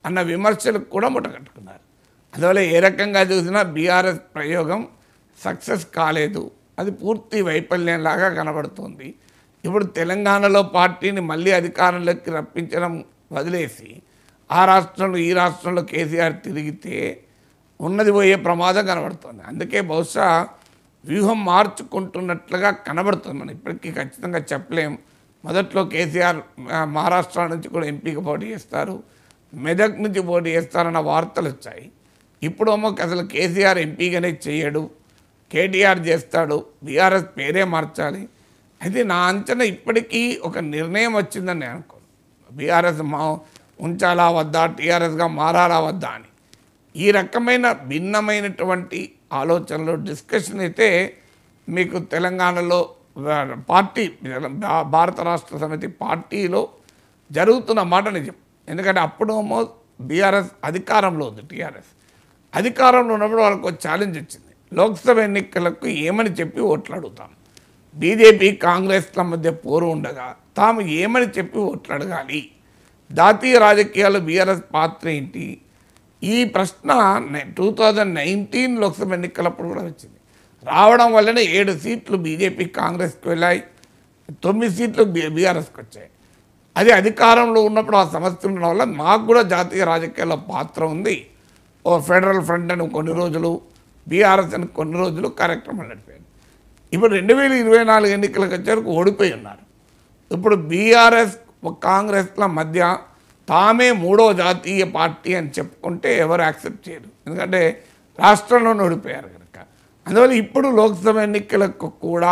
అన్న విమర్శలకు కూడా ముట్టకట్టుకున్నారు అందువల్ల ఏ రకంగా చూసినా బీఆర్ఎస్ ప్రయోగం సక్సెస్ కాలేదు అది పూర్తి వైఫల్యంలాగా కనబడుతుంది ఇప్పుడు తెలంగాణలో పార్టీని మళ్ళీ అధికారంలోకి రప్పించడం వదిలేసి ఆ రాష్ట్రంలో ఈ రాష్ట్రంలో కేసీఆర్ తిరిగితే ఉన్నది పోయే ప్రమాదం కనబడుతుంది అందుకే బహుశా వ్యూహం మార్చుకుంటున్నట్లుగా కనబడుతుంది మనం ఇప్పటికీ ఖచ్చితంగా చెప్పలేం మొదట్లో కేసీఆర్ ఆ, మహారాష్ట్ర నుంచి కూడా ఎంపీకి పోటీ చేస్తారు మెదక్ నుంచి పోటీ చేస్తారన్న వార్తలు వచ్చాయి ఇప్పుడు ఏమో అసలు కేసీఆర్ ఎంపీగానే చేయడు కేటీఆర్ చేస్తాడు బీఆర్ఎస్ పేరే మార్చాలి అయితే నా అంచనా ఇప్పటికీ ఒక నిర్ణయం వచ్చిందని నేను అనుకోను బీఆర్ఎస్ మా ఉంచాలా వద్దా టీఆర్ఎస్గా మారాలా వద్దా అని ఈ రకమైన భిన్నమైనటువంటి ఆలోచనలు డిస్కషన్ అయితే మీకు తెలంగాణలో వా- పార్టీ భా- భారత రాష్ట్ర సమితి పార్టీలో జరుగుతున్న మాట నిజం ఎందుకంటే అప్పుడేమో బీఆర్ఎస్ అధికారంలో ఉంది టీఆర్ఎస్ అధికారంలో ఉన్నప్పుడు వాళ్ళకు ఒక ఛాలెంజ్ వచ్చింది లోక్సభ ఎన్నికలకు ఏమని చెప్పి ఓట్లు అడుగుతాం బీజేపీ కాంగ్రెస్ల మధ్య పోరు ఉండగా తాము ఏమని చెప్పి ఓట్లు అడగాలి జాతీయ రాజకీయాలు బీఆర్ఎస్ పాత్ర ఏంటి ఈ ప్రశ్న టూ థౌజండ్ నైన్టీన్ లోక్సభ ఎన్నికలప్పుడు కూడా వచ్చింది రావడం వల్లనే ఏడు సీట్లు బీజేపీ కాంగ్రెస్కి వెళ్ళాయి తొమ్మిది సీట్లు బీ- బీఆర్ఎస్కి వచ్చాయి అది అధికారంలో ఉన్నప్పుడు ఆ సమస్య ఉండడం వల్ల మాకు కూడా జాతీయ రాజకీయాల్లో పాత్ర ఉంది ఓ ఫెడరల్ ఫ్రంట్ అని కొన్ని రోజులు బీఆర్ఎస్ అని కొన్ని రోజులు కార్యక్రమాలు నడిపారు ఇప్పుడు రెండు వేల ఇరవై నాలుగు ఎన్నికలకు వచ్చేవరకు ఓడిపోయి ఉన్నారు ఇప్పుడు బీఆర్ఎస్ కాంగ్రెస్ల మధ్య తామే మూడో జాతీయ పార్టీ అని చెప్పుకుంటే ఎవరు యాక్సెప్ట్ చేయరు ఎందుకంటే రాష్ట్రంలోనే ఓడిపోయారు కనుక అందువల్ల ఇప్పుడు లోక్సభ ఎన్నికలకు కూడా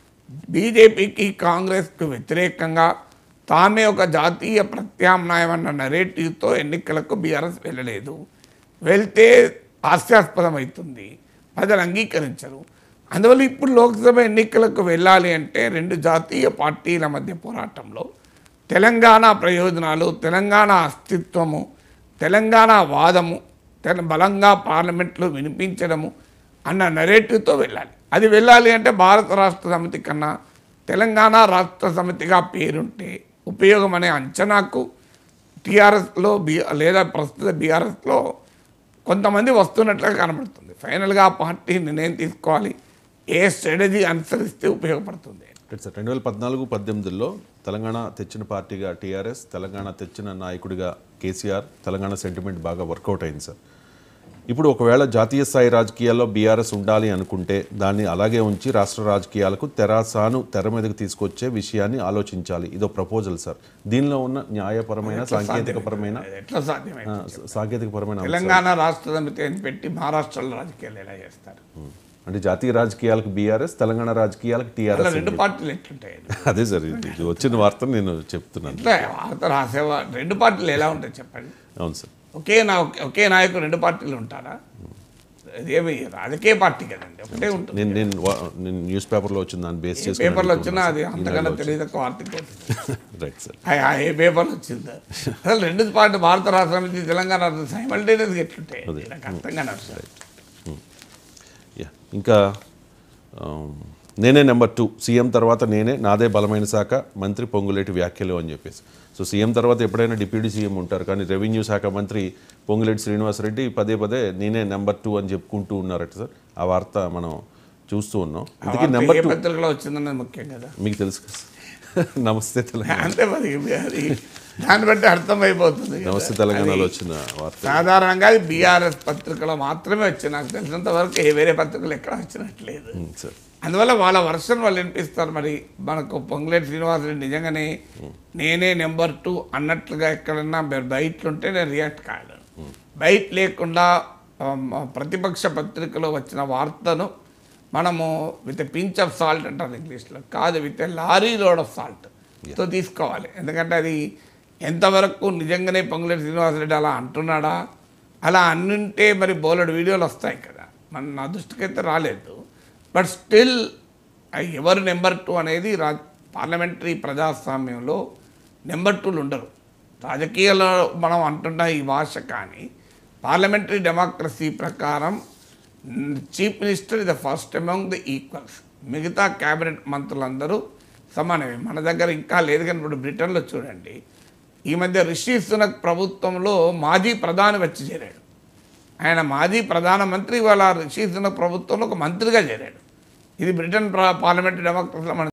బీజేపీకి కాంగ్రెస్కు వ్యతిరేకంగా తామే ఒక జాతీయ ప్రత్యామ్నాయం అన్న నరేటివ్తో ఎన్నికలకు బీఆర్ఎస్ వెళ్ళలేదు వెళ్తే హాస్యాస్పదం అవుతుంది ప్రజలు అంగీకరించరు అందువల్ల ఇప్పుడు లోక్సభ ఎన్నికలకు వెళ్ళాలి అంటే రెండు జాతీయ పార్టీల మధ్య పోరాటంలో తెలంగాణ ప్రయోజనాలు తెలంగాణ అస్తిత్వము తెలంగాణ వాదము తెల బలంగా పార్లమెంట్లో వినిపించడము అన్న నరేటివ్తో వెళ్ళాలి అది వెళ్ళాలి అంటే భారత రాష్ట్ర సమితి కన్నా తెలంగాణ రాష్ట్ర సమితిగా పేరుంటే ఉపయోగం అనే అంచనాకు టీఆర్ఎస్లో బి లేదా ప్రస్తుత బీఆర్ఎస్లో కొంతమంది వస్తున్నట్లుగా కనబడుతుంది ఫైనల్గా ఆ పార్టీ నిర్ణయం తీసుకోవాలి ఏ స్ట్రాటజీ అనుసరిస్తే ఉపయోగపడుతుంది రైట్ సార్ రెండు వేల పద్నాలుగు పద్దెనిమిదిలో తెలంగాణ తెచ్చిన పార్టీగా టీఆర్ఎస్ తెలంగాణ తెచ్చిన నాయకుడిగా కేసీఆర్ తెలంగాణ సెంటిమెంట్ బాగా వర్కౌట్ అయింది సార్ ఇప్పుడు ఒకవేళ జాతీయ స్థాయి రాజకీయాల్లో బీఆర్ఎస్ ఉండాలి అనుకుంటే దాన్ని అలాగే ఉంచి రాష్ట్ర రాజకీయాలకు తెరాసాను తెర మీదకు తీసుకొచ్చే విషయాన్ని ఆలోచించాలి ఇదో ప్రపోజల్ సార్ దీనిలో ఉన్న న్యాయపరమైన సాంకేతికపరమైన అది ఎట్లా సాధ్యమైంది ఆ, సాంకేతికపరమైన అంశాలు. తెలంగాణ రాష్ట్ర సమితి అని పెట్టి మహారాష్ట్రలో రాజకీయాలు ఎలా చేస్తారు అంటే జాతీయ రాజకీయాలకు బీఆర్ఎస్ తెలంగాణ రాజకీయాలకు అలా టీఆర్ఎస్ రెండు పార్టీలు ఎట్లుంటాయి అదే సార్ ఇది ఇది వచ్చిన వార్త నేను చెప్తున్నాను ఇట్లా వార్త రాసేవా రెండు పార్టీలు ఎలా ఉంటాయి చెప్పండి అవును సార్ ఒకే నా ఒకే నాయకుడు రెండు పార్టీలు ఉంటారా అదేమి రాజకీయ పార్టీ కదండి ఒకటే ఉంటుంది నేను నేను వా- నేను న్యూస్ పేపర్లో వచ్చిన దాన్ని బేస్ ఏ చేసుకుని పేపర్లో వచ్చినా అది అంతకన్నా తెలియదు ఆర్టికల్ రైట్ సార్ ఆ- ఆ ఏ పేపర్లో వచ్చిందా అసలు రెండు పార్టీ భారత రాష్ట్ర సమితి తెలంగాణ రాష్ట్ర సైమల్టేనియస్గా ఎట్లుంటాయి నాకు అర్థం కాని అవసరం యా ఇంకా ఆమ్, నేనే నెంబర్ టూ సీఎం తర్వాత నేనే నాదే బలమైన శాఖ మంత్రి పొంగులేటి వ్యాఖ్యలు అని చెప్పేసి సో సీఎం తర్వాత ఎప్పుడైనా డిప్యూటీ సీఎం ఉంటారు కానీ రెవెన్యూ శాఖ మంత్రి పొంగులేటి శ్రీనివాసరెడ్డి పదే పదే నేనే నెంబర్ టూ అని చెప్పుకుంటూ ఉన్నారట సార్ ఆ వార్త మనం చూస్తూ ఉన్నాం ఇంతకీ నెంబర్ ఏ టూ పత్రికలో వచ్చిందన్నది ముఖ్యం కదా మీకు తెలుసు కదా సార్? నమస్తే తెలంగాణ అంతే మరి అది దాన్ని బట్టి అర్థమైపోతుంది కదా. నమస్తే తెలంగాణలో వచ్చిన వార్త సాధారణంగా అది బీఆర్ఎస్ పత్రికలో మాత్రమే వచ్చింది నాకు తెలిసినంత వరకు ఏ వేరే పత్రికలు ఎక్కడ వచ్చినట్లేదు ఉమ్, సార్ అందువల్ల వాళ్ళ వర్షన్ వాళ్ళు వినిపిస్తారు మరి మనకు పొంగులేటి శ్రీనివాసరెడ్డి నిజంగానే నేనే నెంబర్ టూ అన్నట్లుగా ఎక్కడన్నా మీరు బయట ఉంటే నేను రియాక్ట్ కాగలను బయట లేకుండా ఆ, మ- ప్రతిపక్ష పత్రికలో వచ్చిన వార్తను మనము విత్ పించ్ ఆఫ్ సాల్ట్ అంటారు ఇంగ్లీష్లో కాదు with lorry load of salt తో తీసుకోవాలి ఎందుకంటే అది ఎంతవరకు నిజంగానే పొంగులేటి శ్రీనివాసరెడ్డి అలా అంటున్నాడా అలా అన్నుంటే మరి బోలెడు వీడియోలు వస్తాయి కదా మన నా దృష్టికి అయితే రాలేదు బట్ స్టిల్ ఎవరు నెంబర్ టూ అనేది రా పార్లమెంటరీ ప్రజాస్వామ్యంలో నెంబర్ టూలు ఉండరు రాజకీయాల్లో మనం అంటున్న ఈ భాష కానీ పార్లమెంటరీ డెమోక్రసీ ప్రకారం chief minister is the first among the equals మిగతా క్యాబినెట్ మంత్రులందరూ సమానమే మన దగ్గర ఇంకా లేదు కానీ ఇప్పుడు బ్రిటన్లో చూడండి ఈ మధ్య రిషి సునక్ ప్రభుత్వంలో మాజీ ప్రధాని వచ్చి చేరాడు ఆయన మాజీ ప్రధానమంత్రి వాళ్ళ రిషి సునక్ ప్రభుత్వంలో ఒక మంత్రిగా చేరాడు ఇది బ్రిటన్ ప్రా- పార్లమెంట్ డెమోక్రసీలో మనం